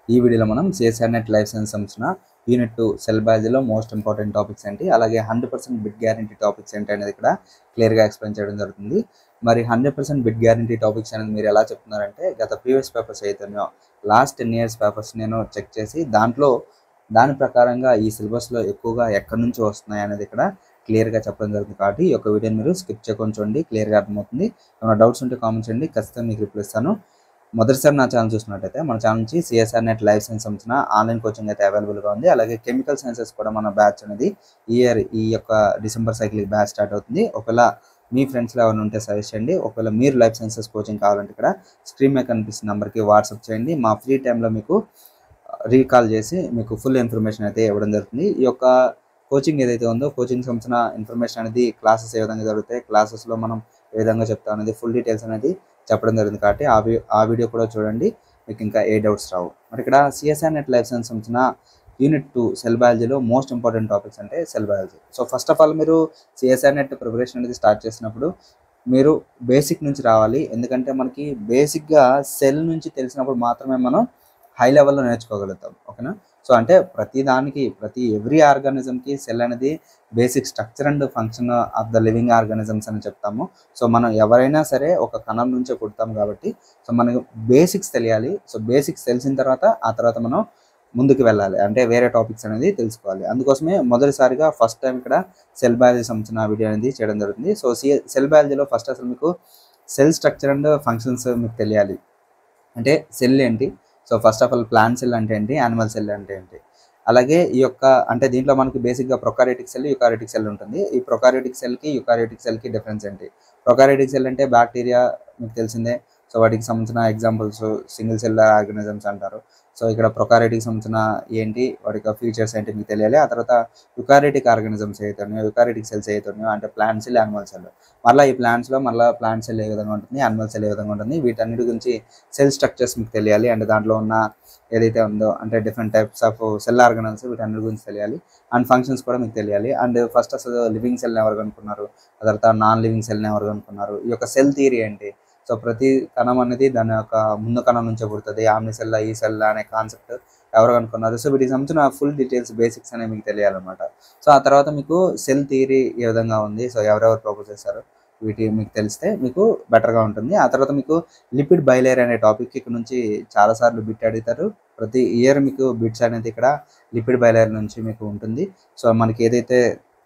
ఈ వీడియోలో మనం సిఎస్ఆర్ నెట్ లైఫ్ సైన్స్ సంబంధించిన యూనిట్ టూ సెల్ బయాలజీలో మోస్ట్ ఇంపార్టెంట్ టాపిక్స్ ఏంటి అలాగే hundred percent bit guarantee topics ఏంటి అనేది ఇక్కడ క్లియర్గా ఎక్స్ప్లెయిన్ చేయడం జరుగుతుంది మరి hundred percent bit guarantee topics అనేది మీరు ఎలా చెప్తున్నారంటే గత ప్రీవియస్ పేపర్స్ అయితేనో లాస్ట్ టెన్ ఇయర్స్ పేపర్స్ నేను చెక్ చేసి దాంట్లో దాని ప్రకారంగా ఈ సిలబస్లో ఎక్కువగా ఎక్కడి నుంచి వస్తున్నాయి అనేది ఇక్కడ క్లియర్గా చెప్పడం జరుగుతుంది కాబట్టి ఈ యొక్క వీడియోని మీరు స్కిప్ చేయకుండా చూడండి క్లియర్గా అర్థమవుతుంది ఏమైనా డౌట్స్ ఉంటే కామెంట్ చేయండి ఖచ్చితంగా మీకు రిప్లై ఇస్తాను మొదటిసారి నా ఛానల్ చూసినట్టయితే మన ఛానల్ నుంచి సిఎస్ఆర్ నెట్ లైఫ్ సైన్స్ సంబంధించిన ఆన్లైన్ కోచింగ్ అయితే అవైలబుల్గా ఉంది అలాగే కెమికల్ సైన్సెస్ కూడా మన బ్యాచ్ అనేది ఈ ఇయర్ ఈ యొక్క డిసెంబర్ సైకిల్ బ్యాచ్ స్టార్ట్ అవుతుంది ఒకవేళ మీ ఫ్రెండ్స్లో ఎవరైనా ఉంటే సజెస్ట్ చేయండి ఒకవేళ మీరు లైఫ్ సైన్సెస్ కోచింగ్ కావాలంటే ఇక్కడ స్క్రీన్ మీద కనిపిస్తున్న నెంబర్కి వాట్సాప్ చేయండి మా ఫ్రీ టైంలో మీకు రీకాల్ చేసి మీకు ఫుల్ ఇన్ఫర్మేషన్ అయితే ఇవ్వడం జరుగుతుంది ఈ యొక్క కోచింగ్ ఏదైతే ఉందో కోచింగ్ సంబంధించిన ఇన్ఫర్మేషన్ అనేది క్లాసెస్ ఏ విధంగా జరుగుతాయి క్లాసెస్లో మనం ఏ విధంగా చెప్తాం అనేది ఫుల్ డీటెయిల్స్ అనేది చెప్పడం జరిగింది కాబట్టి ఆ వీ ఆ వీడియో కూడా చూడండి మీకు ఇంకా ఏ డౌట్స్ రావు మరి ఇక్కడ సిఎస్ఆర్ నెట్ లైఫ్ సైన్స్ సంబంధించిన యూనిట్ టూ సెల్ బయాలజీలో మోస్ట్ ఇంపార్టెంట్ టాపిక్స్ అంటే cell biology so first of all మీరు సిఎస్ఆర్ నెట్ ప్రిపరేషన్ అనేది స్టార్ట్ చేసినప్పుడు మీరు బేసిక్ నుంచి రావాలి ఎందుకంటే మనకి బేసిక్గా సెల్ నుంచి తెలిసినప్పుడు మాత్రమే మనం హై లెవెల్లో నేర్చుకోగలుగుతాం ఓకేనా సో అంటే ప్రతి దానికి ప్రతి ఎవ్రీ ఆర్గానిజంకి సెల్ అనేది basic structure and function of the living organisms అని చెప్తాము సో మనం ఎవరైనా సరే ఒక కణం నుంచే పుడతాం కాబట్టి సో మనకు బేసిక్స్ తెలియాలి సో బేసిక్స్ తెలిసిన తర్వాత ఆ తర్వాత మనం ముందుకు వెళ్ళాలి అంటే వేరే టాపిక్స్ అనేది తెలుసుకోవాలి అందుకోసమే మొదటిసారిగా ఫస్ట్ టైం ఇక్కడ సెల్ బయాలజీ సంబంధించిన వీడియో అనేది చేయడం జరుగుతుంది సో సి సెల్ బయాలజీలో ఫస్ట్ అసలు మీకు సెల్ స్ట్రక్చర్ అండ్ ఫంక్షన్స్ మీకు తెలియాలి అంటే సెల్ ఏంటి so first of all plant cell అంటే ఏంటి యానిమల్ సెల్ అంటే ఏంటి అలాగే ఈ యొక్క అంటే దీంట్లో మనకి బేసిక్గా ప్రొకారిటిక్ సెల్ యుకారిటిక్ సెల్ ఉంటుంది ఈ ప్రొకారిటిక్ సెల్కి యుకారిటిక్ సెల్కి డిఫరెన్స్ ఏంటి ప్రొకారిటిక్ సెల్ అంటే బ్యాక్టీరియా మీకు తెలిసిందే సో వాటికి సంబంధించిన ఎగ్జాంపుల్స్ సింగిల్ సెల్యులర్ ఆర్గనిజమ్స్ అంటారు సో ఇక్కడ ప్రొకారిటిక్ సంబంధించిన ఏంటి వాటి యొక్క ఫీచర్స్ ఏంటి మీకు తెలియాలి ఆ తర్వాత యుకారిటిక్ ఆర్గనిజమ్స్ ఏదైతున్నాయో యుకారిటిక్ సెల్స్ ఏదైతున్నాయో అంటే ప్లాంట్ సెల్ యానిమల్ సెల్ మళ్ళీ ఈ ప్లాంట్స్లో మళ్ళీ ప్లాంట్ సెల్ ఏ విధంగా ఉంటుంది యానిమల్ సెల్ ఏ విధంగా ఉంటుంది వీటన్నిటి గురించి సెల్ స్ట్రక్చర్స్ మీకు తెలియాలి అండ్ దాంట్లో ఉన్న ఏదైతే ఉందో అంటే different types of cell organelles వీటన్నిటి గురించి తెలియాలి అండ్ ఫంక్షన్స్ కూడా మీకు తెలియాలి అండ్ ఫస్ట్ అసలు లివింగ్ సెల్ని ఎవరు కనుక్కున్నారు ఆ తర్వాత నాన్ లివింగ్ సెల్ని ఎవరు కనుక్కున్నారు ఈ యొక్క సెల్ థియరీ ఏంటి సో ప్రతి కణం అనేది దాని యొక్క ముందు కణం నుంచే పుడుతుంది ఆమ్ని సెల్ ఈ సెల్ అనే కాన్సెప్ట్ ఎవరు కనుక్కున్నారు సో వీటికి సంబంధించిన ఫుల్ డీటెయిల్స్ బేసిక్స్ అనేవి మీకు తెలియాలన్నమాట సో ఆ తర్వాత మీకు సెల్ థియరీ ఏ విధంగా ఉంది సో ఎవరెవరు ప్రపోజ్ చేశారు వీటి మీకు తెలిస్తే మీకు బెటర్గా ఉంటుంది ఆ తర్వాత మీకు లిపిడ్ బయలేర్ అనే టాపిక్ ఇక్కడ నుంచి చాలాసార్లు బిట్ అడుగుతారు ప్రతి ఇయర్ మీకు బిట్స్ అనేది ఇక్కడ లిపిడ్ బయలేర్ నుంచి మీకు ఉంటుంది సో మనకి ఏదైతే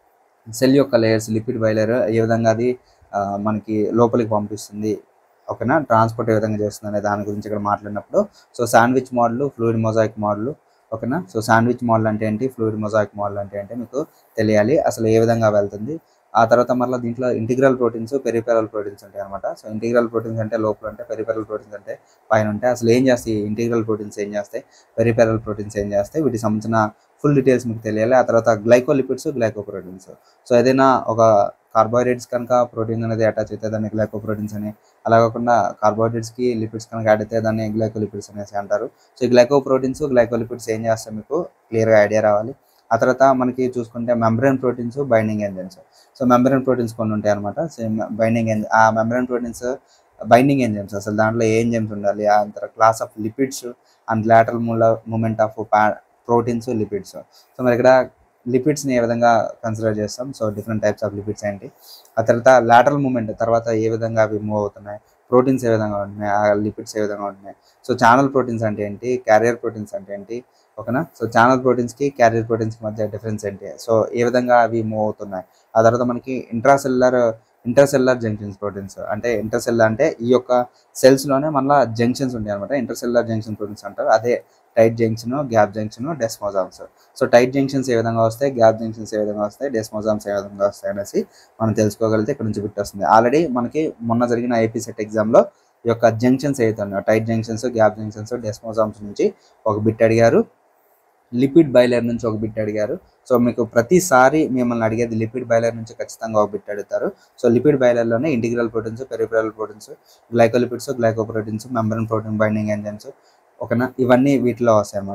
సెల్ యొక్క లేయర్స్ లిపిడ్ బయలేర్ ఏ విధంగా అది మనకి లోపలికి పంపిస్తుంది ఓకేనా ట్రాన్స్పోర్ట్ ఏ విధంగా చేస్తుంది అనే దాని గురించి ఇక్కడ మాట్లాడినప్పుడు so sandwich model fluid mosaic model ఓకేనా సో శాండ్విచ్ మోడల్ అంటే ఏంటి ఫ్లూయిడ్ మొజాయిక్ మోడల్ అంటే ఏంటి మీకు తెలియాలి అసలు ఏ విధంగా వెళ్తుంది ఆ తర్వాత మళ్ళీ దీంట్లో ఇంటిగ్రల్ ప్రోటీన్స్ పెరిపెరల్ ప్రోటీన్స్ ఉంటాయి అనమాట సో ఇంటిగ్రల్ ప్రోటీన్స్ అంటే లోపల అంటే పెరిపెరల్ ప్రోటీన్స్ అంటే పైన ఉంటాయి అసలు ఏం చేస్తాయి ఇంటిగ్రల్ ప్రోటీన్స్ ఏం చేస్తాయి పెరిపెరల్ ప్రోటీన్స్ ఏం చేస్తాయి వీటికి సంబంధించిన ఫుల్ డీటెయిల్స్ మీకు తెలియాలి ఆ తర్వాత గ్లైకోలిపిడ్స్ గ్లైకోప్రోటీన్స్ సో ఏదైనా ఒక కార్బోహైడ్రేట్స్ కనుక ప్రోటీన్ అనేది అటాచ్ అయితే దాన్ని గ్లైకోప్రోటీన్స్ అని అలా కాకుండా కార్బోహైడ్రేట్స్కి లిపిడ్స్ కనుక యాడ్ అయితే దాన్ని గ్లైకోలిపిడ్స్ అనేసి అంటారు సో ఈ గ్లైకోప్రోటీన్స్ గ్లైకోలిపిడ్స్ ఏం చేస్తాయి మీకు క్లియర్గా ఐడియా రావాలి ఆ తర్వాత మనకి చూసుకుంటే membrane proteins binding enzymes so membrane proteins కొన్ని ఉంటాయి అనమాట సో బైండింగ్ ఎంజ్ ఆ మెంబ్రెన్ ప్రోటీన్స్ బైండింగ్ ఎంజైమ్స్ అసలు దాంట్లో ఏ ఎంజైమ్స్ ఉండాలి ఆ తర్వాత class of lipids and lateral movement of proteins lipids so మరి ఇక్కడ లిపిడ్స్ని ఏ విధంగా కన్సిడర్ చేస్తాం so different types of lipids ఏంటి ఆ తర్వాత లాటరల్ మూమెంట్ తర్వాత ఏ విధంగా అవి మూవ్ అవుతున్నాయి ప్రోటీన్స్ ఏ విధంగా ఉంటున్నాయి ఆ లిపిడ్స్ ఏ విధంగా ఉంటున్నాయి సో ఛానల్ ప్రోటీన్స్ అంటే ఏంటి క్యారియర్ ప్రోటీన్స్ అంటే ఏంటి ఓకేనా సో ఛానల్ ప్రోటీన్స్కి క్యారియర్ ప్రోటీన్స్కి మధ్య డిఫరెన్స్ ఏంటి సో ఏ విధంగా అవి మూవ్ అవుతున్నాయి ఆ తర్వాత మనకి ఇంట్రాసెల్యులర్ ఇంటర్సెల్యులర్ జంక్షన్స్ ప్రోటీన్స్ అంటే ఇంటర్సెల్యులర్ అంటే ఈ యొక్క సెల్స్లోనే మళ్ళీ జంక్షన్స్ ఉంటాయి అనమాట ఇంటర్సెల్యులర్ జంక్షన్ ప్రోటీన్స్ అంటారు అదే tight junction gap junction desmosomes so tight junctions ఏ విధంగా వస్తాయి గ్యాప్ జంక్షన్స్ ఏ విధంగా వస్తాయి డెస్మోజామ్స్ ఏ విధంగా వస్తాయి అనేసి మనం తెలుసుకోగలిగితే ఇక్కడ నుంచి బిట్ వస్తుంది ఆల్రెడీ మనకి మొన్న జరిగిన ఏపీ సెట్ ఎగ్జామ్లో ఈ యొక్క జంక్షన్స్ ఏదైతే ఉన్నాయో tight junctions gap junctions desmosomes నుంచి ఒక బిట్ అడిగారు లిపిడ్ బైలర్ నుంచి ఒక బిట్ అడిగారు సో మీకు ప్రతిసారి మిమ్మల్ని అడిగేది లిపిడ్ బైలర్ నుంచి ఖచ్చితంగా ఒక బిట్ అడుగుతారు సో లిపిడ్ బైలర్లోనే integral proteins peripheral proteins glycolipids glycoproteins membrane protein binding enzymes ఓకేనా ఇవన్నీ వీటిలో వస్తాయి అనమాట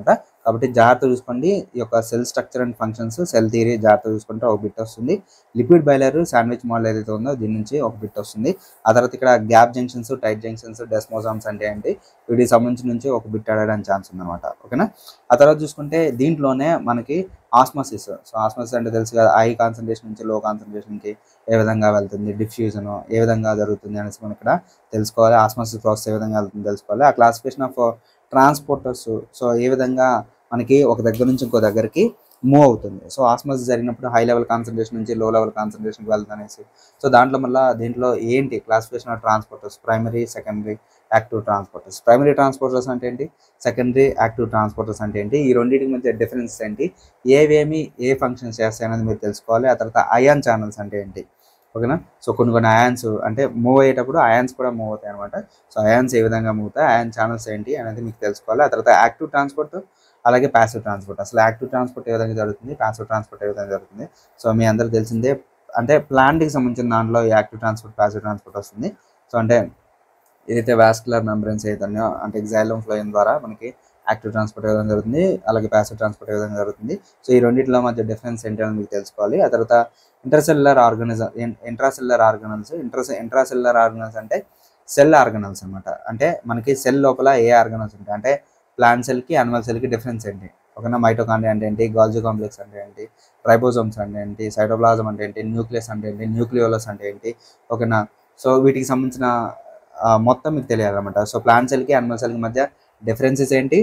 కాబట్టి జాగ్రత్త చూసుకోండి ఈ యొక్క cell structure and functions cell theory జాగ్రత్త చూసుకుంటే ఒక బిట్ వస్తుంది లిపిడ్ బైలర్ శాండ్విచ్ మోడల్ ఏదైతే ఉందో దీని నుంచి ఒక బిట్ వస్తుంది ఆ తర్వాత ఇక్కడ gap junctions tight junctions desmosomes అంటే ఏంటి వీటికి సంబంధించి నుంచి ఒక బిట్ అడగడానికి ఛాన్స్ ఉందన్నమాట ఓకేనా ఆ తర్వాత చూసుకుంటే దీంట్లోనే మనకి ఆస్మోసిస్ సో ఆస్మోసిస్ అంటే తెలుసు కదా హై కాన్సన్ట్రేషన్ నుంచి లో కాన్సన్ట్రేషన్కి ఏ విధంగా వెళ్తుంది డిఫ్యూజన్ ఏ విధంగా జరుగుతుంది అనేసి మనం ఇక్కడ తెలుసుకోవాలి ఆస్మోసిస్ ప్రాసెస్ ఏ విధంగా వెళ్తుంది తెలుసుకోవాలి ఆ క్లాసిఫికేషన్ ఆఫ్ ట్రాన్స్పోర్టర్స్ సో ఏ విధంగా మనకి ఒక దగ్గర నుంచి ఇంకో దగ్గరికి మూవ్ అవుతుంది సో ఆస్మోసిస్ జరిగినప్పుడు హై లెవెల్ కాన్సన్ట్రేషన్ నుంచి లో లెవెల్ కాన్సన్ట్రేషన్కి వెళ్తుంది అనేసి సో దాంట్లో మళ్ళీ దీంట్లో ఏంటి classification of transporters primary secondary active transporters primary transporters అంటే ఏంటి సెకండరీ యాక్టివ్ ట్రాన్స్పోర్టర్స్ అంటే ఏంటి ఈ రెండింటికి మధ్య డిఫరెన్స్ ఏంటి ఏవేమి ఏ ఫంక్షన్స్ చేస్తాయి అనేది మీరు తెలుసుకోవాలి ఆ తర్వాత అయాన్ ఛానల్స్ అంటే ఏంటి ఓకేనా సో కొన్ని కొన్ని అయాన్స్ అంటే మూవ్ అయ్యేటప్పుడు అయాన్స్ కూడా మూవ్ అవుతాయి అనమాట సో అయాన్స్ ఏ విధంగా మూవ్ అవుతాయి అయాన్ ఛానల్స్ ఏంటి అనేది మీకు తెలుసుకోవాలి ఆ తర్వాత యాక్టివ్ ట్రాన్స్పోర్ట్ అలాగే ప్యాసివ్ ట్రాన్స్పోర్ట్ అసలు యాక్టివ్ ట్రాన్స్పోర్ట్ ఏ విధంగా జరుగుతుంది ప్యాసివ్ ట్రాన్స్పోర్ట్ ఏ విధంగా జరుగుతుంది సో మీ అందరికి తెలిసిందే అంటే ప్లాంట్కి సంబంధించిన దాంట్లో యాక్టివ్ ట్రాన్స్పోర్ట్ ప్యాసివ్ ట్రాన్స్పోర్ట్ వస్తుంది సో అంటే ఏదైతే వాస్కులర్ మెంబ్రెన్స్ ఏదైనా అంటే ఎగ్జైలం ఫ్లోయిన్ ద్వారా మనకి యాక్టివ్ ట్రాన్స్పోర్ట్ ఏ విధంగా జరుగుతుంది అలాగే ప్యాసివ్ ట్రాన్స్పోర్ట్ ఏ విధంగా జరుగుతుంది సో ఈ రెండింటిలో మధ్య డిఫరెన్స్ ఏంటి అని మీకు తెలుసుకోవాలి ఆ తర్వాత ఇంటర్సెల్యులర్ ఆర్గనిజం ఇంట్రాసెల్యులర్ ఆర్గనల్స్ ఇంట్రాస్ ఇంట్రాసెల్యులర్ ఆర్గనల్స్ అంటే సెల్ ఆర్గనల్స్ అనమాట అంటే మనకి సెల్ లోపల ఏ ఆర్గనల్స్ ఉంటాయి అంటే ప్లాంట్ సెల్కి యానిమల్ సెల్కి డిఫరెన్స్ ఏంటి ఓకేనా మైటోకాండ్రియా అంటే ఏంటి గాల్జీ కాంప్లెక్స్ అంటే ఏంటి రైబోజోమ్స్ అంటే ఏంటి సైటోప్లాజం అంటే ఏంటి న్యూక్లియస్ అంటే ఏంటి న్యూక్లియోలస్ అంటే ఏంటి ఓకేనా సో వీటికి సంబంధించిన ఆ, మొత్తం మీకు తెలియాలన్నమాట సో ప్లాంట్ సెల్కి యానిమల్ సెల్కి మధ్య డిఫరెన్సెస్ ఏంటి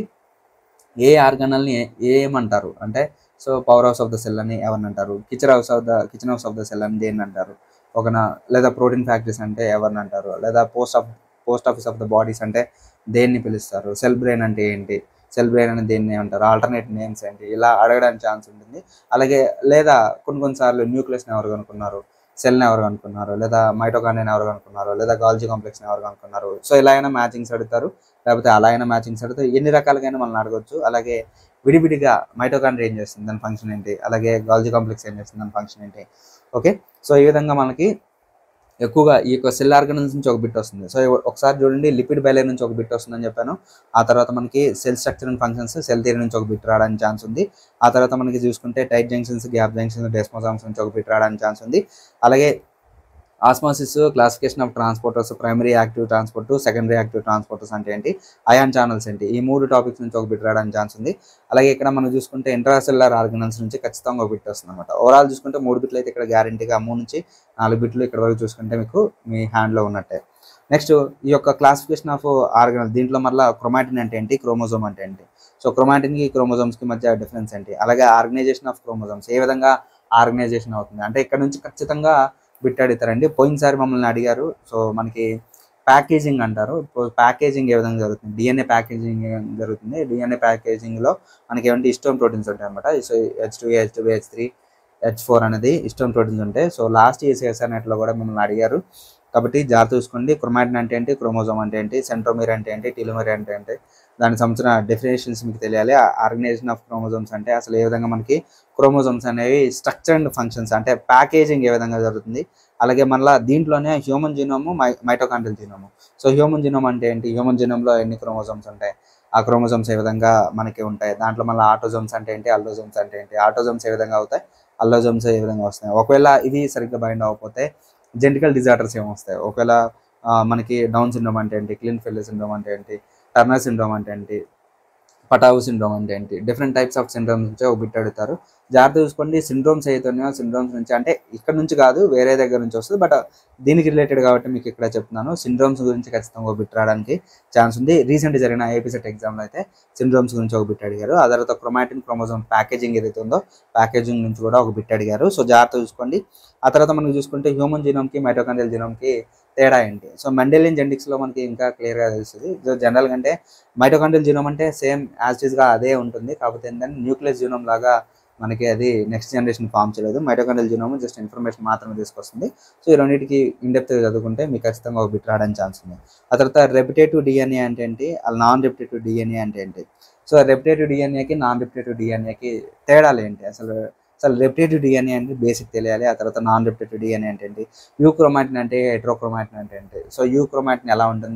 ఏ ఆర్గనల్ని ఏమంటారు అంటే so power house of the cell అని ఎవరిని అంటారు kitchen house of the kitchen house of the cell అని దేన్ని అంటారు ఒకనా లేదా ప్రోటీన్ ఫ్యాక్టరీస్ అంటే ఎవరిని అంటారు లేదా post of post office of the bodies అంటే దేన్ని పిలుస్తారు సెల్ బ్రెయిన్ అంటే ఏంటి సెల్ బ్రెయిన్ అని దేన్ని అంటారు ఆల్టర్నేట్ నేమ్స్ ఏంటి ఇలా అడగడానికి ఛాన్స్ ఉంటుంది అలాగే లేదా కొన్ని కొన్నిసార్లు న్యూక్లియస్ని ఎవరు కనుక్కున్నారు సెల్ని ఎవరు కనుక్కున్నారు లేదా మైటోకాండ్రియాని ఎవరు కనుక్కున్నారు లేదా గాల్జీ కాంప్లెక్స్ని ఎవరు కనుక్కున్నారు సో ఇలా అయినా మ్యాచింగ్స్ అడుగుతారు లేకపోతే అలా అయినా మ్యాచింగ్స్ అడుగుతారు ఎన్ని రకాలుగా మనల్ని అడగొచ్చు అలాగే విడివిడిగా మైటోకాండ్రియా ఏం చేస్తుంది దాని ఫంక్షన్ ఏంటి అలాగే గాల్జీ కాంప్లెక్స్ ఏం చేస్తుంది దాని ఫంక్షన్ ఏంటి ఓకే సో ఈ విధంగా మనకి ఎక్కువగా ఈ యొక్క సెల్ ఆర్గనల్స్ నుంచి ఒక బిట్ వస్తుంది సో ఒకసారి చూడండి లిపిడ్ బైలర్ నుంచి ఒక బిట్ వస్తుందని చెప్పాను ఆ తర్వాత మనకి cell structure and functions cell theory నుంచి ఒక బిట్ రావడానికి ఛాన్స్ ఉంది ఆ తర్వాత మనకి చూసుకుంటే tight junctions gap junctions desmosomes నుంచి ఒక బిట్ రావడానికి ఛాన్స్ ఉంది అలాగే osmosis classification of transporters primary active transport secondary active transporters అంటే ఏంటి అయాన్ ఛానల్స్ ఏంటి ఈ మూడు టాపిక్స్ నుంచి ఒక బిట్ రావడానికి ఛాన్స్ ఉంది అలాగే ఇక్కడ మనం చూసుకుంటే ఇంట్రాసెల్యులర్ ఆర్గనల్స్ నుంచి ఖచ్చితంగా ఒక బిట్ వస్తుంది అనమాట ఓవరాల్ చూసుకుంటే మూడు బిట్లు అయితే ఇక్కడ గ్యారంటీగా మూడు నుంచి నాలుగు బిట్లు ఇక్కడ వరకు చూసుకుంటే మీకు మీ హ్యాండ్లో ఉన్నట్టే నెక్స్ట్ ఈ యొక్క క్లాసిఫికేషన్ ఆఫ్ ఆర్గనల్ దీంట్లో మళ్ళీ క్రొమాటిన్ అంటే ఏంటి క్రోమోజోమ్ అంటే ఏంటి సో క్రొమాటిన్కి క్రోమోజోమ్స్కి మధ్య డిఫరెన్స్ ఏంటి అలాగే ఆర్గనైజేషన్ ఆఫ్ క్రోమోజోమ్స్ ఏ విధంగా ఆర్గనైజేషన్ అవుతుంది అంటే ఇక్కడ నుంచి ఖచ్చితంగా బిట్ అడుగుతారండి పోయినసారి మమ్మల్ని అడిగారు సో మనకి ప్యాకేజింగ్ అంటారు ఇప్పుడు ప్యాకేజింగ్ ఏ విధంగా జరుగుతుంది డిఎన్ఏ ప్యాకేజింగ్ జరుగుతుంది డిఎన్ఏ ప్యాకేజింగ్లో మనకి ఏమంటే ఇస్టోన్ ప్రోటీన్స్ ఉంటాయి అనమాట so H two H two H three H four అనేది ఇస్టోన్ ప్రోటీన్స్ ఉంటాయి సో లాస్ట్ ఇయర్ ఎస్ఆర్నెట్లో కూడా మిమ్మల్ని అడిగారు కాబట్టి జాగ్రత్త చూసుకోండి క్రొమాటిన్ అంటే ఏంటి క్రోమోజోమ్ అంటే ఏంటి సెంట్రోమీర్ అంటే ఏంటి టిలోమీర్ అంటే ఏంటి దానికి సంబంధించిన డెఫినేషన్స్ మీకు తెలియాలి ఆర్గనైజేషన్ ఆఫ్ క్రోమోజోమ్స్ అంటే అసలు ఏ విధంగా మనకి క్రోమోజోమ్స్ అనేవి స్ట్రక్చర్ అండ్ ఫంక్షన్స్ అంటే ప్యాకేజింగ్ ఏ విధంగా జరుగుతుంది అలాగే మళ్ళీ దీంట్లోనే హ్యూమన్ జీనోము మై mitochondrial genome so human genome అంటే ఏంటి హ్యూమన్ జీనోమ్లో ఎన్ని క్రోమోజోమ్స్ ఉంటాయి ఆ క్రోమోజోమ్స్ ఏ విధంగా మనకి ఉంటాయి దాంట్లో మళ్ళీ ఆటోజోమ్స్ అంటే ఏంటి అల్లోజోమ్స్ అంటే ఏంటి ఆటోజోమ్స్ ఏ విధంగా అవుతాయి అల్లోజోమ్స్ ఏ విధంగా వస్తాయి ఒకవేళ ఇవి సరిగ్గా బైండ్ అవ్వకపోతే జెనటికల్ డిజార్డర్స్ ఏమొస్తాయి ఒకవేళ ఆ, మనకి డౌన్ సిండ్రోమ్ అంటే ఏంటి క్లీన్ ఫెల్ సిండ్రోమ్ అంటే ఏంటి టర్నర్ సిండ్రోమ్ అంటే ఏంటి పటావు సిండ్రోమ్ అంటే ఏంటి డిఫరెంట్ టైప్స్ ఆఫ్ సిండ్రోమ్స్ నుంచి ఒక బిట్ అడుగుతారు జాగ్రత్త చూసుకోండి సిండ్రోమ్స్ అవుతున్నాయో సిండ్రోమ్స్ నుంచి అంటే ఇక్కడ నుంచి కాదు వేరే దగ్గర నుంచి వస్తుంది బట్ దీనికి రిలేటెడ్ కాబట్టి మీకు ఇక్కడ చెప్తున్నాను సిండ్రోమ్స్ గురించి ఖచ్చితంగా ఒక బిట్ రావడానికి ఛాన్స్ ఉంది రీసెంట్ జరిగిన ఏపీసెట్ ఎగ్జామ్లో అయితే సిండ్రోమ్స్ గురించి ఒక బిట్ అడిగారు ఆ తర్వాత క్రొమాటిన్ క్రోమోజోమ్ ప్యాకేజింగ్ ఏదైతే ఉందో ప్యాకేజింగ్ నుంచి కూడా ఒక బిట్ అడిగారు సో జాగ్రత్త చూసుకోండి ఆ తర్వాత మనం చూసుకుంటే హ్యూమన్ జీనోమ్కి మైటోకాండ్రియల్ జీనోమ్కి తేడా ఏంటి సో మెండెలియన్ జెనెటిక్స్లో మనకి ఇంకా క్లియర్గా తెలుస్తుంది సో జనరల్ అంటే మైటోకాండ్రియల్ జీనోమ్ అంటే సేమ్ యాజ్ గా అదే ఉంటుంది కాకపోతే ఏంటంటే న్యూక్లియస్ జీనోమ్ లాగా మనకి అది నెక్స్ట్ జనరేషన్ ఫామ్ చేయలేదు మైటోకాండ్రియల్ జీనోమ్ జస్ట్ ఇన్ఫర్మేషన్ మాత్రమే తీసుకొస్తుంది సో ఈ రెండింటికి ఇండెప్త్ చదువుకుంటే మీకు ఖచ్చితంగా ఒక బిట్ రావడానికి ఛాన్స్ ఉంది ఆ తర్వాత రెపిటేటివ్ డిఎన్ఏ అంటే ఏంటి అలా నాన్ రెపిటేటివ్ డిఎన్ఏ అంటే ఏంటి సో రెపిటేటివ్ డిఎన్ఏకి నాన్ రెపిటేటివ్ డిఎన్ఏకి తేడాలు ఏంటి అసలు అసలు రెపిటేటివ్ డిఎన్ఏ అంటే బేసిక్ తెలియాలి ఆ తర్వాత నాన్ రెపిటేటివ్ డిఎన్ఏ అంటే ఏంటి యూక్రోమాటిన్ అంటే హెట్రోక్రోమాటిన్ అంటే ఏంటి సో యూక్రోమాటిన్ ఎలా ఉంటుంది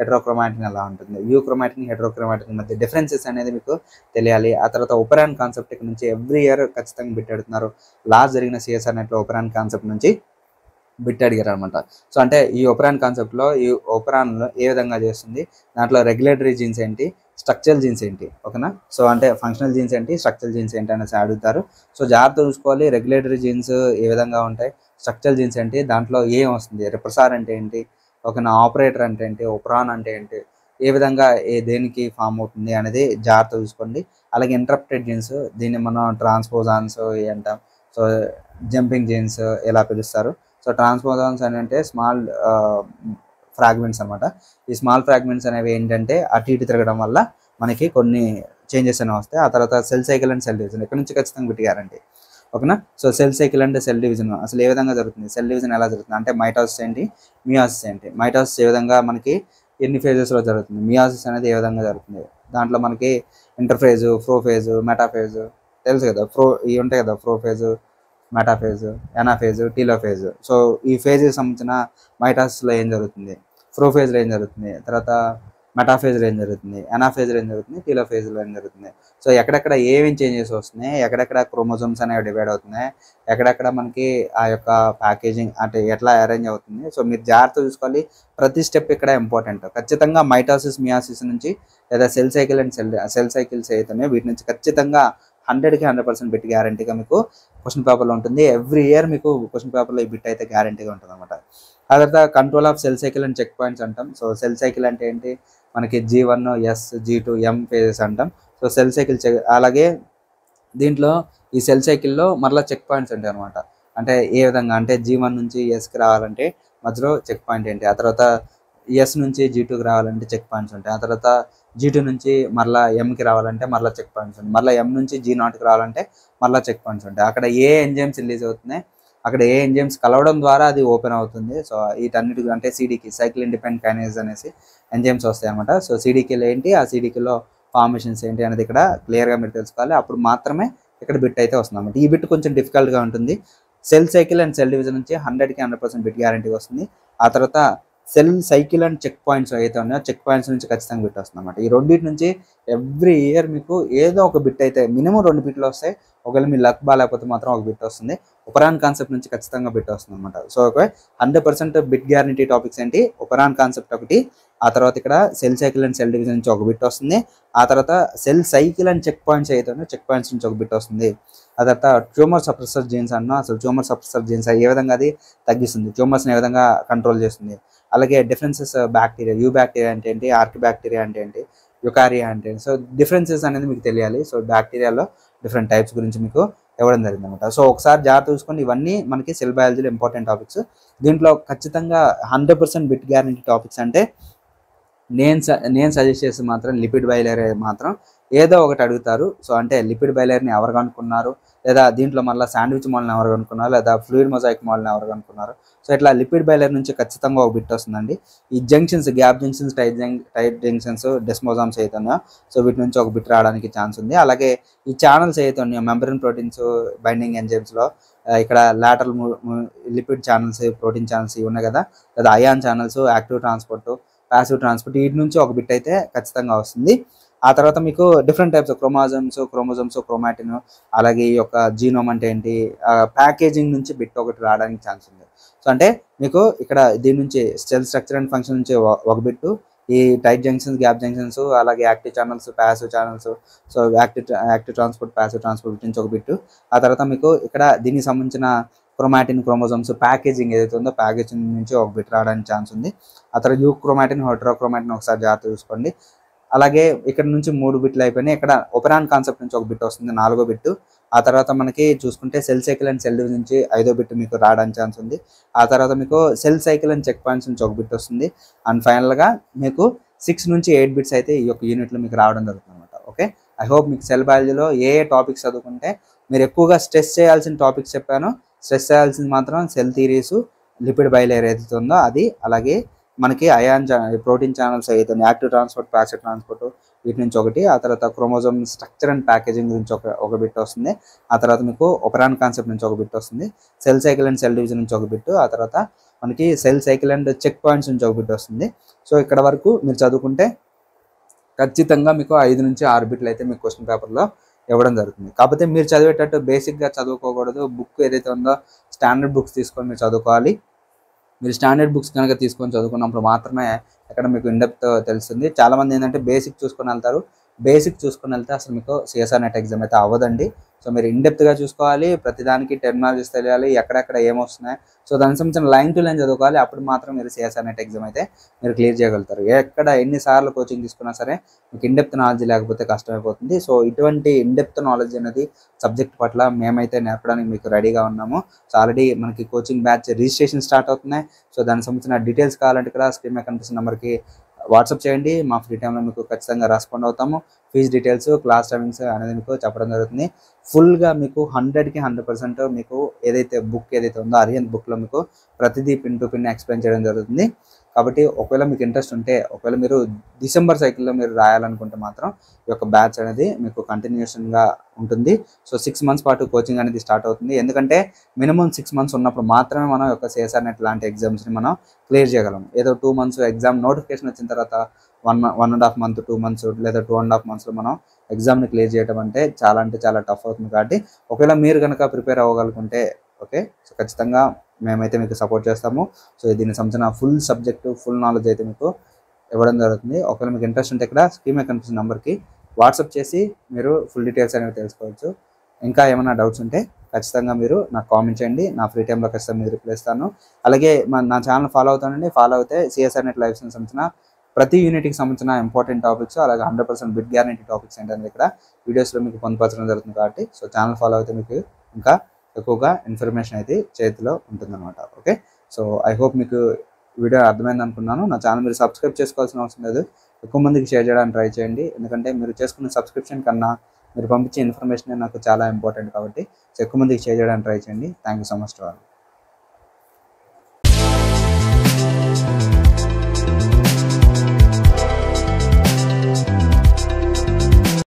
హెట్రోక్రోమాటిన్ ఎలా ఉంటుంది యూ క్రోమాటిన్ హెట్రోక్రోమాటిన్ మధ్య డిఫరెన్సెస్ అనేది మీకు తెలియాలి ఆ తర్వాత ఒపెరాన్ కాన్సెప్ట్ ఇక్కడ నుంచి ఎవ్రీ ఇయర్ ఖచ్చితంగా బిట్ అడుగుతున్నారు లాస్ట్ జరిగిన సిఎస్ఆర్ నెట్లో ఒపెరాన్ కాన్సెప్ట్ నుంచి బిట్ అడిగారు అనమాట సో అంటే ఈ ఒపెరాన్ కాన్సెప్ట్లో ఈ ఒపెరాన్ ఏ విధంగా చేస్తుంది దాంట్లో రెగ్యులేటరీ జీన్స్ ఏంటి స్ట్రక్చరల్ జీన్స్ ఏంటి ఓకేనా సో అంటే ఫంక్షనల్ జీన్స్ ఏంటి స్ట్రక్చరల్ జీన్స్ ఏంటి అనేసి అడుగుతారు సో జాగ్రత్త చూసుకోవాలి రెగ్యులేటరీ జీన్స్ ఏ విధంగా ఉంటాయి స్ట్రక్చరల్ జీన్స్ ఏంటి దాంట్లో ఏం వస్తుంది రిప్రసార్ అంటే ఏంటి ఓకేనా ఆపరేటర్ అంటే ఏంటి ఒపరాన్ అంటే ఏంటి ఏ విధంగా ఏ దేనికి ఫామ్ అవుతుంది అనేది జాగ్రత్త చూసుకోండి అలాగే ఇంటరప్టెడ్ జీన్స్ దీన్ని మనం ట్రాన్స్పోజాన్స్ అంటాం సో జంపింగ్ జీన్స్ ఎలా పిలుస్తారు సో ట్రాన్స్పోజాన్స్ అని అంటే స్మాల్ ఫ్రాగ్మెంట్స్ అనమాట ఈ స్మాల్ ఫ్రాగ్మెంట్స్ అనేవి ఏంటంటే అటు ఇటు తిరగడం వల్ల మనకి కొన్ని చేంజెస్ అనేవి వస్తాయి ఆ తర్వాత cell cycle and cell division ఇక్కడ నుంచి ఖచ్చితంగా పెట్టారండి ఓకేనా సో సెల్ సైకిల్ అంటే సెల్ డివిజన్ అసలు ఏ విధంగా జరుగుతుంది సెల్ డివిజన్ ఎలా జరుగుతుంది అంటే మైటాసిస్ ఏంటి మియాసిస్ ఏంటి మైటాసిస్ ఏ విధంగా మనకి ఎన్ని phases లో జరుగుతుంది మియాసిస్ అనేది ఏ విధంగా జరుగుతుంది దాంట్లో మనకి ఇంటర్ఫేజ్ ఫ్రోఫేజ్ మెటాఫేజ్ తెలుసు కదా ఫ్రో ఇవి ఉంటాయి కదా prophase metaphase anaphase telophase so ఈ ఫేజ్కి సంబంధించిన మైటాసిస్లో ఏం జరుగుతుంది ఫ్రోఫేజ్లో ఏం జరుగుతుంది తర్వాత మెటాఫేజ్లో ఏం జరుగుతుంది ఎనాఫేజ్లో ఏం జరుగుతుంది టీలోఫేజ్లో ఏం జరుగుతుంది సో ఎక్కడెక్కడ ఏమేమి చేంజెస్ వస్తున్నాయి ఎక్కడెక్కడ క్రోమోజోమ్స్ అనేవి డివైడ్ అవుతున్నాయి ఎక్కడెక్కడ మనకి ఆ యొక్క ప్యాకేజింగ్ అంటే ఎట్లా అరేంజ్ అవుతుంది సో మీరు జాగ్రత్త చూసుకోవాలి ప్రతి స్టెప్ ఇక్కడ ఇంపార్టెంట్ ఖచ్చితంగా మైటాసిస్ మియాసిస్ నుంచి లేదా cell cycle and cell cell cycles అయితే వీటి నుంచి ఖచ్చితంగా హండ్రెడ్కి హండ్రెడ్ పర్సెంట్ బిట్ గ్యారంటీగా మీకు క్వశ్చన్ పేపర్లో ఉంటుంది ఎవ్రీ ఇయర్ మీకు క్వశ్చన్ పేపర్లో ఈ బిట్ అయితే గ్యారంటీగా ఉంటుంది అనమాట ఆ తర్వాత control of cell cycle and checkpoints అంటాం సో సెల్ సైకిల్ అంటే ఏంటి మనకి G one S G two M phases అంటాం సో సెల్ సైకిల్ అలాగే దీంట్లో ఈ సెల్ సైకిల్లో మరలా చెక్ పాయింట్స్ ఉంటాయి అనమాట అంటే ఏ విధంగా అంటే జీ వన్ నుంచి ఎస్కి రావాలంటే మధ్యలో చెక్ పాయింట్ ఏంటి ఆ తర్వాత ఎస్ నుంచి జీ టూకి రావాలంటే చెక్ పాయింట్స్ ఉంటాయి ఆ తర్వాత జీ టూ నుంచి మరలా ఎంకి రావాలంటే మరలా చెక్ పాయింట్స్ ఉంటాయి మరలా ఎం నుంచి జీ నాట్కి రావాలంటే మరలా చెక్ పాయింట్స్ ఉంటాయి అక్కడ ఏ ఎంజైమ్స్ రిలీజ్ అవుతున్నాయి అక్కడ ఏ ఎంజైమ్స్ కలవడం ద్వారా అది ఓపెన్ అవుతుంది సో వీటన్నిటి అంటే సిడికి సైకిల్ ఇండిపెండెంట్ కైనేజ్ అనేసి ఎంజైమ్స్ వస్తాయి అనమాట సో సిడికిలో ఏంటి ఆ సిడికిలో ఫార్మేషన్స్ ఏంటి అనేది ఇక్కడ క్లియర్గా మీరు తెలుసుకోవాలి అప్పుడు మాత్రమే ఇక్కడ బిట్ అయితే వస్తుంది అనమాట ఈ బిట్ కొంచెం డిఫికల్ట్గా ఉంటుంది cell cycle and cell division నుంచి హండ్రెడ్కి హండ్రెడ్ పర్సెంట్ బిట్ గ్యారంటీ వస్తుంది ఆ తర్వాత cell cycle and checkpoints అయితే ఉన్నాయో చెక్ పాయింట్స్ నుంచి ఖచ్చితంగా బిట్ వస్తుంది అనమాట ఈ రెండింటి నుంచి ఎవ్రీ ఇయర్ మీకు ఏదో ఒక బిట్ అయితే మినిమం రెండు బిట్లు వస్తాయి ఒకవేళ మీ లక్ బాగాలేకపోతే మాత్రం ఒక బిట్ వస్తుంది ఒపరాన్ కాన్సెప్ట్ నుంచి ఖచ్చితంగా బిట్ వస్తుంది అనమాట సో ఒక hundred percent bit guarantee topics ఏంటి ఒపరాన్ కాన్సెప్ట్ ఒకటి ఆ తర్వాత ఇక్కడ cell cycle and cell division నుంచి ఒక బిట్ వస్తుంది ఆ తర్వాత cell cycle and checkpoints అయితే ఉన్నాయో చెక్ పాయింట్స్ నుంచి ఒక బిట్ వస్తుంది ఆ తర్వాత ట్యూమర్ సప్రెసర్ జీన్స్ అన్న అసలు ట్యూమర్ సప్రెసర్ జీన్స్ ఏ విధంగా అది తగ్గిస్తుంది ట్యూమర్స్ని ఏ విధంగా కంట్రోల్ చేస్తుంది అలాగే డిఫరెన్సెస్ బ్యాక్టీరియా యూ బ్యాక్టీరియా అంటే ఏంటి ఆర్కి బ్యాక్టీరియా అంటే ఏంటి యుకారియా అంటే ఏంటి సో డిఫరెన్సెస్ అనేది మీకు తెలియాలి సో బ్యాక్టీరియాలో డిఫరెంట్ టైప్స్ గురించి మీకు ఇవ్వడం జరిగింది అనమాట సో ఒకసారి జాగ్రత్త చూసుకొని ఇవన్నీ మనకి సెల్ బయాలజీలో ఇంపార్టెంట్ టాపిక్స్ దీంట్లో ఖచ్చితంగా hundred percent bit guarantee topics అంటే నేను స- నేను సజెస్ట్ చేస్తే మాత్రం లిపిడ్ బయలర్ మాత్రం ఏదో ఒకటి అడుగుతారు సో అంటే లిపిడ్ బయలర్ని ఎవరు కనుక్కున్నారు లేదా దీంట్లో మళ్ళీ శాండ్విచ్ మాల్ని ఎవరు కనుక్కున్నారు లేదా ఫ్లూయిడ్ మొజాయిక్ మాల్ని ఎవరు కనుక్కున్నారు సో ఇట్లా లిపిడ్ బయలర్ నుంచి ఖచ్చితంగా ఒక బిట్ వస్తుందండి ఈ జంక్షన్స్ గ్యాప్ జంక్షన్స్ టైట్ జంక్ టైట్ జంక్షన్స్ డెస్మోజామ్స్ అయితే ఉన్నాయో సో వీటి నుంచి ఒక బిట్ రావడానికి ఛాన్స్ ఉంది అలాగే ఈ ఛానల్స్ అయితే ఉన్నాయో మెంబ్రెన్ ప్రోటీన్స్ బైండింగ్ ఎంజైమ్స్లో ఇక్కడ lateral lipid channels protein channels ఇవి ఉన్నాయి కదా లేదా ion channels active transport passive transport వీటి నుంచి ఒక బిట్ అయితే ఖచ్చితంగా వస్తుంది ఆ తర్వాత మీకు different types chromosomes chromosomes chromatin అలాగే ఈ యొక్క జీనోమ్ అంటే ఏంటి ప్యాకేజింగ్ నుంచి బిట్ ఒకటి రావడానికి ఛాన్స్ ఉంది సో అంటే మీకు ఇక్కడ దీని నుంచి సెల్ స్ట్రక్చర్ అండ్ ఫంక్షన్ నుంచి ఒ- ఒక బిట్టు ఈ టైట్ జంక్షన్స్ గ్యాప్ జంక్షన్స్ అలాగే active channels passive channels so active active transport passive transport నుంచి ఒక బిట్టు ఆ తర్వాత మీకు ఇక్కడ దీనికి సంబంధించిన క్రోమాటిన్ క్రోమోజోమ్స్ ప్యాకేజింగ్ ఏదైతే ఉందో ప్యాకేజింగ్ నుంచి ఒక బిట్ రావడానికి ఛాన్స్ ఉంది ఆ తర్వాత యూ క్రోమాటిన్ హోట్రోక్రోమాటిన్ ఒకసారి జాగ్రత్త చూసుకోండి అలాగే ఇక్కడ నుంచి మూడు బిట్లు అయిపోయినాయి ఇక్కడ ఒపెరాన్ కాన్సెప్ట్ నుంచి ఒక బిట్ వస్తుంది నాలుగో బిట్టు ఆ తర్వాత మనకి చూసుకుంటే cell cycle and cell division నుంచి ఐదో బిట్ మీకు రావడానికి ఛాన్స్ ఉంది ఆ తర్వాత మీకు cell cycle and checkpoints నుంచి ఒక బిట్ వస్తుంది అండ్ ఫైనల్గా మీకు సిక్స్ నుంచి ఎయిట్ బిట్స్ అయితే ఈ యొక్క యూనిట్లో మీకు రావడం జరుగుతుంది అనమాట ఓకే ఐ హోప్ మీకు సెల్ బయాలజీలో ఏ ఏ టాపిక్స్ చదువుకుంటే మీరు ఎక్కువగా స్ట్రెస్ చేయాల్సిన టాపిక్స్ చెప్పాను స్ట్రెస్ చేయాల్సింది మాత్రం సెల్ థీరీస్ లిపిడ్ బయలేర్ ఏదైతే ఉందో అది అలాగే మనకి అయాన్ ప్రోటీన్ ఛానల్స్ అయితే యాక్టివ్ ట్రాన్స్పోర్ట్ ప్యాసివ్ ట్రాన్స్పోర్ట్ వీటి నుంచి ఒకటి ఆ తర్వాత క్రోమోజోమ్ స్ట్రక్చర్ అండ్ ప్యాకేజింగ్ గురించి ఒక ఒక బిట్ వస్తుంది ఆ తర్వాత మీకు ఒపరాన్ కాన్సెప్ట్ నుంచి ఒక బిట్ వస్తుంది cell cycle and cell division నుంచి ఒక బిట్ ఆ తర్వాత మనకి cell cycle and checkpoints నుంచి ఒక బిట్ వస్తుంది సో ఇక్కడ వరకు మీరు చదువుకుంటే ఖచ్చితంగా మీకు ఐదు నుంచి ఆరు బిట్లు అయితే మీకు క్వశ్చన్ పేపర్లో ఇవ్వడం జరుగుతుంది కాకపోతే మీరు చదివేటట్టు బేసిక్గా చదువుకోకూడదు బుక్ ఏదైతే ఉందో స్టాండర్డ్ బుక్స్ తీసుకొని మీరు చదువుకోవాలి మీరు స్టాండర్డ్ బుక్స్ కనుక తీసుకొని చదువుకున్నప్పుడు మాత్రమే అక్కడ మీకు ఇండెప్త్ తెలుస్తుంది చాలా మంది ఏంటంటే బేసిక్ చూసుకొని వెళ్తారు బేసిక్ చూసుకొని వెళ్తే అసలు మీకు సిఎస్ఆర్ నెట్ ఎగ్జామ్ అయితే అవ్వదండి సో మీరు ఇండెప్త్గా చూసుకోవాలి ప్రతిదానికి టెర్మినాలజీస్ తెలియాలి ఎక్కడెక్కడ ఏమొస్తున్నాయి సో దానికి సంబంధించిన లైన్ టు లైన్ చదువుకోవాలి అప్పుడు మాత్రం మీరు సిఎస్ఆర్ నెట్ ఎగ్జామ్ అయితే మీరు క్లియర్ చేయగలుగుతారు ఎక్కడ ఎన్నిసార్లు కోచింగ్ తీసుకున్నా సరే మీకు ఇండెప్త్ నాలెడ్జ్ లేకపోతే కష్టమైపోతుంది సో ఇటువంటి ఇండెప్త్ నాలెడ్జ్ అనేది సబ్జెక్ట్ పట్ల మేమైతే నేర్పడానికి మీకు రెడీగా ఉన్నాము సో ఆల్రెడీ మనకి కోచింగ్ బ్యాచ్ రిజిస్ట్రేషన్ స్టార్ట్ అవుతున్నాయి సో దానికి సంబంధించిన డీటెయిల్స్ కావాలంటే ఇక్కడ స్క్రీన్ మీద కనిపిస్తున్న నెంబర్కి వాట్సాప్ చేయండి మా ఫ్రీ టైంలో మీకు ఖచ్చితంగా రెస్పాండ్ అవుతాము ఫీజ్ డీటెయిల్స్ క్లాస్ టైమింగ్స్ అనేది మీకు చెప్పడం జరుగుతుంది ఫుల్గా మీకు హండ్రెడ్కి హండ్రెడ్ పర్సెంట్ మీకు ఏదైతే బుక్ ఏదైతే ఉందో అరియన్ బుక్లో మీకు ప్రతిదీ పిన్ టు పిన్ ఎక్స్ప్లెయిన్ చేయడం జరుగుతుంది కాబట్టి ఒకవేళ మీకు ఇంట్రెస్ట్ ఉంటే ఒకవేళ మీరు డిసెంబర్ సైకిల్లో మీరు రాయాలనుకుంటే మాత్రం ఈ యొక్క బ్యాచ్ అనేది మీకు కంటిన్యూషన్గా ఉంటుంది సో సిక్స్ మంత్స్ పాటు కోచింగ్ అనేది స్టార్ట్ అవుతుంది ఎందుకంటే మినిమం సిక్స్ మంత్స్ ఉన్నప్పుడు మాత్రమే మనం యొక్క సిఎస్ఆర్ నెట్ లాంటి ఎగ్జామ్స్ని మనం క్లియర్ చేయగలం ఏదో టూ మంత్స్ ఎగ్జామ్ నోటిఫికేషన్ వచ్చిన తర్వాత one one and half month two months లేదా టూ అండ్ హాఫ్ మంత్స్లో మనం ఎగ్జామ్ని క్లియర్ చేయడం అంటే చాలా అంటే చాలా టఫ్ అవుతుంది కాబట్టి ఒకవేళ మీరు కనుక ప్రిపేర్ అవ్వగలుగుంటే ఓకే సో ఖచ్చితంగా మేమైతే మీకు సపోర్ట్ చేస్తాము సో దీనికి సంబంధించిన ఫుల్ సబ్జెక్టు ఫుల్ నాలెడ్జ్ అయితే మీకు ఇవ్వడం జరుగుతుంది ఒకవేళ మీకు ఇంట్రెస్ట్ ఉంటే ఇక్కడ స్క్రీన్ మీద కనిపిస్తున్న నెంబర్కి వాట్సాప్ చేసి మీరు ఫుల్ డీటెయిల్స్ అనేవి తెలుసుకోవచ్చు ఇంకా ఏమైనా డౌట్స్ ఉంటే ఖచ్చితంగా మీరు నాకు కామెంట్ చేయండి నా ఫ్రీ టైంలో ఖచ్చితంగా మీరు రిప్లై ఇస్తాను అలాగే మన నా ఛానల్ ఫాలో అవుతానండి ఫాలో అయితే సిఎస్ఆర్ నెట్ లైఫ్ సంబంధించిన ప్రతి యూనిట్కి సంబంధించిన ఇంపార్టెంట్ టాపిక్స్ అలాగే hundred percent bit guarantee topics ఏంటంటే ఇక్కడ వీడియోస్లో మీకు పొందుపరచడం జరుగుతుంది కాబట్టి సో ఛానల్ ఫాలో అయితే మీకు ఇంకా ఎక్కువగా ఇన్ఫర్మేషన్ అయితే చేతిలో ఉంటుందన్నమాట ఓకే సో ఐ హోప్ మీకు వీడియో అర్థమైంది అనుకున్నాను నా ఛానల్ మీరు సబ్స్క్రైబ్ చేసుకోవాల్సిన అవసరం లేదు ఎక్కువ మందికి షేర్ చేయడానికి ట్రై చేయండి ఎందుకంటే మీరు చేసుకున్న సబ్స్క్రిప్షన్ కన్నా మీరు పంపించే ఇన్ఫర్మేషన్ నాకు చాలా ఇంపార్టెంట్ కాబట్టి సో ఎక్కువ మందికి షేర్ చేయడానికి ట్రై చేయండి thank you so much to all